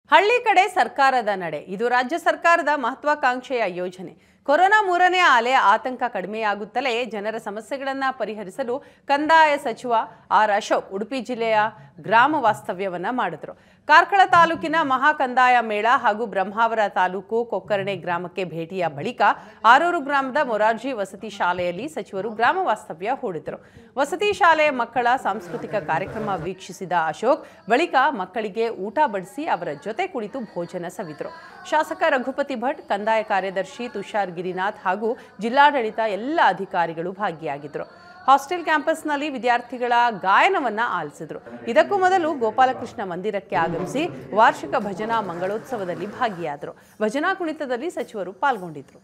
ಹಳ್ಳಿ ಕಡೆ ಸರ್ಕಾರದ ನಡೆ ಇದು ರಾಜ್ಯ ಸರ್ಕಾರದ ಮಹತ್ವಾಕಾಂಕ್ಷೆಯ ಯೋಜನೆ ಕೊರೋನಾ ಮೂರನೇ ಅಲೆ ಆತಂಕ ಕಡಿಮೆಯಾಗುತ್ತಲೇ ಜನರ ಸಮಸ್ಯೆಗಳನ್ನು ಪರಿಹರಿಸಲು ಕಂದಾಯ ಸಚಿವ ಆರ್ ಅಶೋಕ್ ಉಡುಪಿ ಜಿಲ್ಲೆಯ ಗ್ರಾಮ ವಾಸ್ತವ್ಯವನ್ನ ಮಾಡಿದ್ರು ಕಾರ್ಕಳ ತಾಲೂಕಿನ ಮಹಾ ಕಂದಾಯ ಮೇಳ ಹಾಗೂ ಬ್ರಹ್ಮಾವರ ತಾಲೂಕು ಕೊಕ್ಕರಣೆ ಗ್ರಾಮಕ್ಕೆ ಭೇಟಿಯ ಬಳಿಕ ಆರೂರು ಗ್ರಾಮದ ಮೊರಾರ್ಜಿ ವಸತಿ ಶಾಲೆಯಲ್ಲಿ ಸಚಿವರು ಗ್ರಾಮ ವಾಸ್ತವ್ಯ ಹೂಡಿದರು ವಸತಿ ಶಾಲೆಯ ಮಕ್ಕಳ ಸಾಂಸ್ಕೃತಿಕ ಕಾರ್ಯಕ್ರಮ ವೀಕ್ಷಿಸಿದ ಅಶೋಕ್ ಬಳಿಕ ಮಕ್ಕಳಿಗೆ ಊಟ ಬಡಿಸಿ ಅವರ ಜೊತೆ ಕುಳಿತು ಭೋಜನ ಸವಿದರು ಶಾಸಕ ರಘುಪತಿ ಭಟ್ ಕಂದಾಯ ಕಾರ್ಯದರ್ಶಿ ತುಷಾರ್ ಗಿರಿನಾಥ್ ಹಾಗೂ ಜಿಲ್ಲಾಡಳಿತ ಎಲ್ಲ ಅಧಿಕಾರಿಗಳು ಭಾಗಿಯಾಗಿದ್ದರು ಹಾಸ್ಟೆಲ್ ಕ್ಯಾಂಪಸ್ನಲ್ಲಿ ವಿದ್ಯಾರ್ಥಿಗಳ ಗಾಯನವನ್ನ ಆಲಿಸಿದ್ರು ಇದಕ್ಕೂ ಮೊದಲು ಗೋಪಾಲಕೃಷ್ಣ ಮಂದಿರಕ್ಕೆ ಆಗಮಿಸಿ ವಾರ್ಷಿಕ ಭಜನಾ ಮಂಗಳೋತ್ಸವದಲ್ಲಿ ಭಾಗಿಯಾದರು ಭಜನಾ ಕುಣಿತದಲ್ಲಿ ಸಚಿವರು ಪಾಲ್ಗೊಂಡಿದ್ರು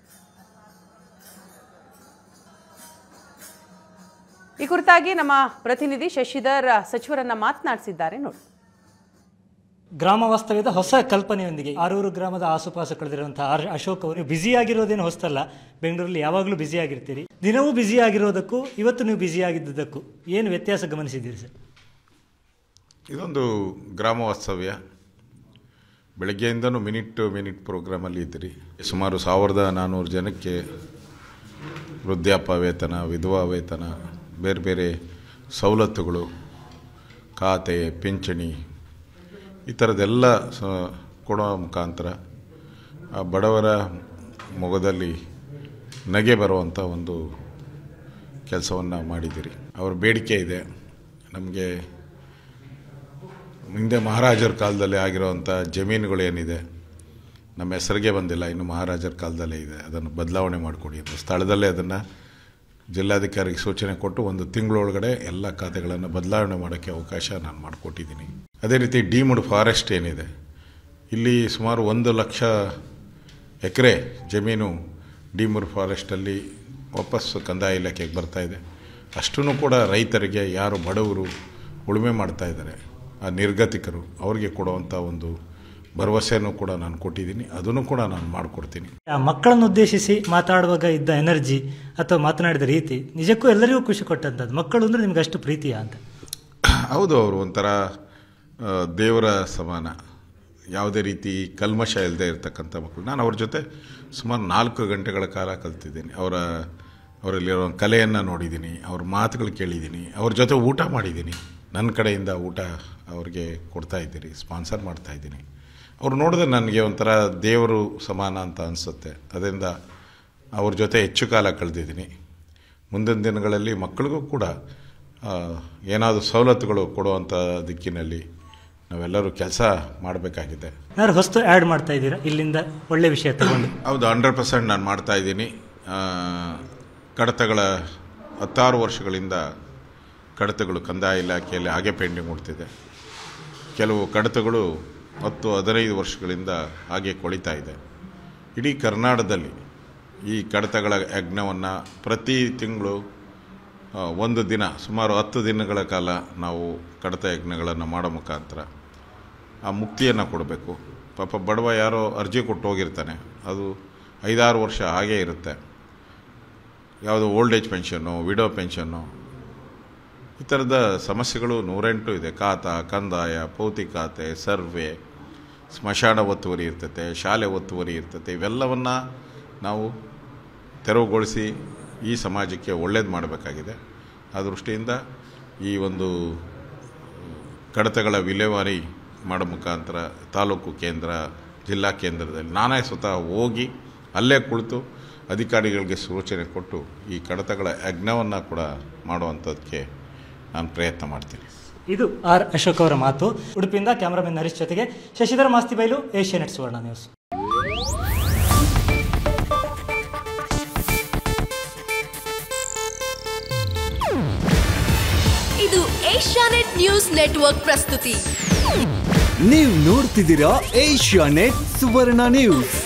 ಈ ಕುರಿತಾಗಿ ನಮ್ಮ ಪ್ರತಿನಿಧಿ ಶಶಿಧರ್ ಸಚಿವರನ್ನ ಮಾತನಾಡಿಸಿದ್ದಾರೆ ನೋಡಿ ಗ್ರಾಮ ವಾಸ್ತವ್ಯದ ಹೊಸ ಕಲ್ಪನೆಯೊಂದಿಗೆ ಆರೂರು ಗ್ರಾಮದ ಆಸುಪಾಸು ಕಳೆದಿರುವಂತಹ ಆರ್ ಅಶೋಕ್ ಅವರು ಬ್ಯುಸಿ ಆಗಿರೋದೇನು ಹೊಸ್ತಲ್ಲ ಬೆಂಗಳೂರಲ್ಲಿ ಯಾವಾಗಲೂ ಬ್ಯುಸಿ ಆಗಿರ್ತೀರಿ ದಿನವೂ ಬ್ಯುಸಿ ಆಗಿರೋದಕ್ಕೂ ಇವತ್ತು ನೀವು ಬ್ಯುಸಿ ಆಗಿದ್ದಕ್ಕೂ ಏನು ವ್ಯತ್ಯಾಸ ಗಮನಿಸಿದ್ದೀರಿ ಸರ್ ಇದೊಂದು ಗ್ರಾಮ ವಾಸ್ತವ್ಯ ಬೆಳಗ್ಗೆಯಿಂದನೂ ಮಿನಿಟ್ ಟು ಮಿನಿಟ್ ಪ್ರೋಗ್ರಾಮಲ್ಲಿ ಇದ್ದೀರಿ ಸುಮಾರು ಸಾವಿರದ ನಾನ್ನೂರು ಜನಕ್ಕೆ ವೃದ್ಧಾಪ್ಯ ವೇತನ ವಿಧವಾ ವೇತನ ಬೇರೆ ಬೇರೆ ಸವಲತ್ತುಗಳು ಖಾತೆ ಪಿಂಚಣಿ ಈ ಥರದ್ದೆಲ್ಲ ಸ ಕೊಡೋ ಮುಖಾಂತರ ಆ ಬಡವರ ಮೊಗದಲ್ಲಿ ನಗೆ ಬರುವಂಥ ಒಂದು ಕೆಲಸವನ್ನು ಮಾಡಿದ್ದೀರಿ ಅವ್ರ ಬೇಡಿಕೆ ಇದೆ ನಮಗೆ ಹಿಂದೆ ಮಹಾರಾಜರ ಕಾಲದಲ್ಲಿ ಆಗಿರೋವಂಥ ಜಮೀನುಗಳು ಏನಿದೆ ನಮ್ಮ ಹೆಸರಿಗೆ ಬಂದಿಲ್ಲ ಇನ್ನು ಮಹಾರಾಜರ ಕಾಲದಲ್ಲೇ ಇದೆ ಅದನ್ನು ಬದಲಾವಣೆ ಮಾಡಿಕೊಡಿ ಅಂತ ಸ್ಥಳದಲ್ಲೇ ಅದನ್ನು ಜಿಲ್ಲಾಧಿಕಾರಿಗೆ ಸೂಚನೆ ಕೊಟ್ಟು ಒಂದು ತಿಂಗಳೊಳಗಡೆ ಎಲ್ಲ ಖಾತೆಗಳನ್ನು ಬದಲಾವಣೆ ಮಾಡೋಕ್ಕೆ ಅವಕಾಶ ನಾನು ಮಾಡಿಕೊಟ್ಟಿದ್ದೀನಿ ಅದೇ ರೀತಿ ಡೀಮ್ಡ್ ಫಾರೆಸ್ಟ್ ಏನಿದೆ ಇಲ್ಲಿ ಸುಮಾರು ಒಂದು ಲಕ್ಷ ಎಕರೆ ಜಮೀನು ಡೀಮ್ಡ್ ಫಾರೆಸ್ಟಲ್ಲಿ ವಾಪಸ್ಸು ಕಂದಾಯ ಇಲಾಖೆಗೆ ಬರ್ತಾ ಇದೆ ಅಷ್ಟೂ ಕೂಡ ರೈತರಿಗೆ ಯಾರು ಬಡವರು ಉಳುಮೆ ಮಾಡ್ತಾ ಇದ್ದಾರೆ ಆ ನಿರ್ಗತಿಕರು ಅವರಿಗೆ ಕೊಡುವಂಥ ಒಂದು ಭರವಸೆಯನ್ನು ಕೂಡ ನಾನು ಕೊಟ್ಟಿದ್ದೀನಿ ಅದನ್ನು ಕೂಡ ನಾನು ಮಾಡಿಕೊಡ್ತೀನಿ ಆ ಮಕ್ಕಳನ್ನು ಉದ್ದೇಶಿಸಿ ಮಾತಾಡುವಾಗ ಇದ್ದ ಎನರ್ಜಿ ಅಥವಾ ಮಾತನಾಡಿದ ರೀತಿ ನಿಜಕ್ಕೂ ಎಲ್ಲರಿಗೂ ಖುಷಿ ಕೊಟ್ಟಂಥದ್ದು ಮಕ್ಕಳು ಅಂದರೆ ನಿಮ್ಗೆ ಅಷ್ಟು ಪ್ರೀತಿಯಾ ಅಂತ ಹೌದು ಅವರು ಒಂಥರ ಆ, ದೇವರ ಸಮಾನ ಯಾವುದೇ ರೀತಿ ಕಲ್ಮಶ ಇಲ್ಲದೆ ಇರತಕ್ಕಂಥ ಮಕ್ಕಳು ನಾನು ಅವ್ರ ಜೊತೆ ಸುಮಾರು ನಾಲ್ಕು ಗಂಟೆಗಳ ಕಾಲ ಕಲ್ತಿದ್ದೀನಿ ಅವರ ಅವರಲ್ಲಿರೋ ಕಲೆಯನ್ನು ನೋಡಿದ್ದೀನಿ ಅವ್ರ ಮಾತುಗಳು ಕೇಳಿದ್ದೀನಿ ಅವ್ರ ಜೊತೆ ಊಟ ಮಾಡಿದ್ದೀನಿ ನನ್ನ ಕಡೆಯಿಂದ ಊಟ ಅವ್ರಿಗೆ ಕೊಡ್ತಾ ಇದ್ದೀರಿ ಸ್ಪಾನ್ಸರ್ ಮಾಡ್ತಾ ಇದ್ದೀನಿ ಅವ್ರು ನೋಡಿದ್ರೆ ನನಗೆ ಒಂಥರ ದೇವರು ಸಮಾನ ಅಂತ ಅನಿಸುತ್ತೆ ಅದರಿಂದ ಅವ್ರ ಜೊತೆ ಹೆಚ್ಚು ಕಾಲ ಕಳೆದಿದ್ದೀನಿ ಮುಂದಿನ ದಿನಗಳಲ್ಲಿ ಮಕ್ಕಳಿಗೂ ಕೂಡ ಏನಾದರೂ ಸವಲತ್ತುಗಳು ಕೊಡುವಂಥ ದಿಕ್ಕಿನಲ್ಲಿ ನಾವೆಲ್ಲರೂ ಕೆಲಸ ಮಾಡಬೇಕಾಗಿದೆ ಏನಾದ್ರು ಹೊಸ್ತು ಆ್ಯಡ್ ಮಾಡ್ತಾ ಇದ್ದೀರಾ ಇಲ್ಲಿಂದ ಒಳ್ಳೆ ವಿಷಯ ತಗೊಂಡು ಹೌದು ಹಂಡ್ರೆಡ್ ಪರ್ಸೆಂಟ್ ನಾನು ಮಾಡ್ತಾ ಇದ್ದೀನಿ ಆ, ಕಡತಗಳ ಹತ್ತಾರು ವರ್ಷಗಳಿಂದ ಕಡತಗಳು ಕಂದಾಯ ಇಲಾಖೆಯಲ್ಲಿ ಹಾಗೆ ಪೆಂಡಿಂಗ್ ಉಳ್ತಿದೆ ಕೆಲವು ಕಡತಗಳು ಹತ್ತು ಹದಿನೈದು ವರ್ಷಗಳಿಂದ ಹಾಗೆ ಕೊಳಿತಾ ಇದೆ ಇಡೀ ಕರ್ನಾಟಕದಲ್ಲಿ ಈ ಕಡತಗಳ ಯಜ್ಞವನ್ನು ಪ್ರತಿ ತಿಂಗಳು ಆ, ಒಂದು ದಿನ ಸುಮಾರು ಹತ್ತು ದಿನಗಳ ಕಾಲ ನಾವು ಕಡತ ಯಜ್ಞಗಳನ್ನು ಮಾಡೋ ಮುಖಾಂತರ ಆ ಮುಕ್ತಿಯನ್ನು ಕೊಡಬೇಕು ಪಾಪ ಬಡವ ಯಾರೋ ಅರ್ಜಿ ಕೊಟ್ಟು ಹೋಗಿರ್ತಾನೆ ಅದು ಐದಾರು ವರ್ಷ ಹಾಗೇ ಇರುತ್ತೆ ಯಾವುದು old age pension widow pension ಈ ಥರದ ಸಮಸ್ಯೆಗಳು ನೂರೆಂಟು ಇದೆ ಖಾತಾ ಕಂದಾಯ ಪೌತಿ ಖಾತೆ ಸರ್ವೆ ಸ್ಮಶಾನ ಒತ್ತುವರಿ ಇರ್ತತೆ ಶಾಲೆ ಒತ್ತುವರಿ ಇರ್ತತೆ ಇವೆಲ್ಲವನ್ನು ನಾವು ತೆರವುಗೊಳಿಸಿ ಈ ಸಮಾಜಕ್ಕೆ ಒಳ್ಳೇದು ಮಾಡಬೇಕಾಗಿದೆ ಆ ದೃಷ್ಟಿಯಿಂದ ಈ ಒಂದು ಕಡತಗಳ ವಿಲೇವಾರಿ ಮಾಡೋ ಮುಖಾಂತರ ತಾಲೂಕು ಕೇಂದ್ರ ಜಿಲ್ಲಾ ಕೇಂದ್ರದಲ್ಲಿ ನಾನೇ ಸ್ವತಃ ಹೋಗಿ ಅಲ್ಲೇ ಕುಳಿತು ಅಧಿಕಾರಿಗಳಿಗೆ ಸೂಚನೆ ಕೊಟ್ಟು ಈ ಕಡತಗಳ ಯಜ್ಞವನ್ನು ಕೂಡ ಮಾಡುವಂಥದ್ದಕ್ಕೆ ನಾನು ಪ್ರಯತ್ನ ಮಾಡ್ತೀನಿ ಇದು ಆರ್ ಅಶೋಕ್ ಅವರ ಮಾತು ಉಡುಪಿಯಿಂದ ಕ್ಯಾಮರಾಮನ್ ಹರೀಶ್ ಜೊತೆಗೆ ಶಶಿಧರ ಮಾಸ್ತಿ ಬೈಲು ಏಷ್ಯಾನೆಟ್ ಸುವರ್ಣ ನ್ಯೂಸ್ ಇದು ಏಷ್ಯಾನೆಟ್ ನ್ಯೂಸ್ ನೆಟ್ವರ್ಕ್ ಪ್ರಸ್ತುತಿ ನೀವು ನೋಡ್ತಿದ್ದೀರಾ ಏಷ್ಯಾ ನೆಟ್ ಸುವರ್ಣ ನ್ಯೂಸ್